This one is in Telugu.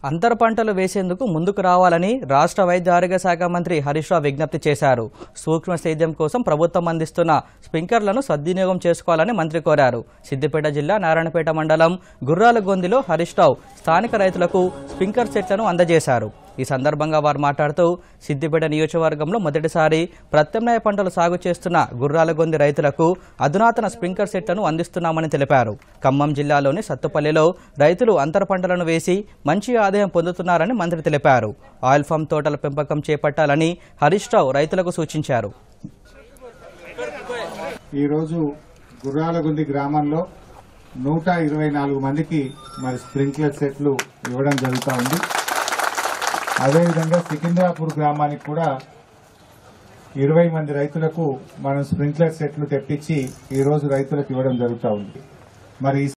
అంతర పంటలు వేసేందుకు ముందుకు రావాలని రాష్ట్ర వైద్య ఆరోగ్య శాఖ మంత్రి హరీష్ రావు విజ్ఞప్తి చేశారు సూక్ష్మ సేద్యం కోసం ప్రభుత్వం అందిస్తున్న స్ప్రింక్లర్లను సద్వినియోగం చేసుకోవాలని మంత్రి కోరారు సిద్దిపేట జిల్లా నారాయణపేట మండలం గుర్రాలగొందిలో హరీష్ రావు స్థానిక రైతులకు స్ప్రింక్లర్ సెట్లను అందజేశారు ఈ సందర్భంగా వారు మాట్లాడుతూ సిద్దిపేట నియోజకవర్గంలో మొదటిసారి ప్రత్యామ్నాయ పంటలు సాగు చేస్తున్న గుర్రాలగొంది రైతులకు అధునాతన స్ప్రింక్లర్ సెట్లను అందిస్తున్నామని తెలిపారు ఖమ్మం జిల్లాలోని సత్తుపల్లిలో రైతులు అంతర పంటలను వేసి మంచి ఆదాయం పొందుతున్నారని మంత్రి తెలిపారు ఆయిల్ ఫామ్ తోటల పెంపకం చేపట్టాలని హరీష్ రావు రైతులకు సూచించారు ఈరోజు గుర్రాలగుంది గ్రామంలో నూట ఇరవై నాలుగు మందికి మరి స్ప్రింక్లర్ సెట్లు ఇవ్వడం జరుగుతూ ఉంది అదేవిధంగా సికింద్రాపూర్ గ్రామానికి కూడా ఇరవై మంది రైతులకు మనం స్ప్రింక్లర్ సెట్లు తెప్పించి ఈ రోజు రైతులకు ఇవ్వడం జరుగుతూ ఉంది మరి ఈ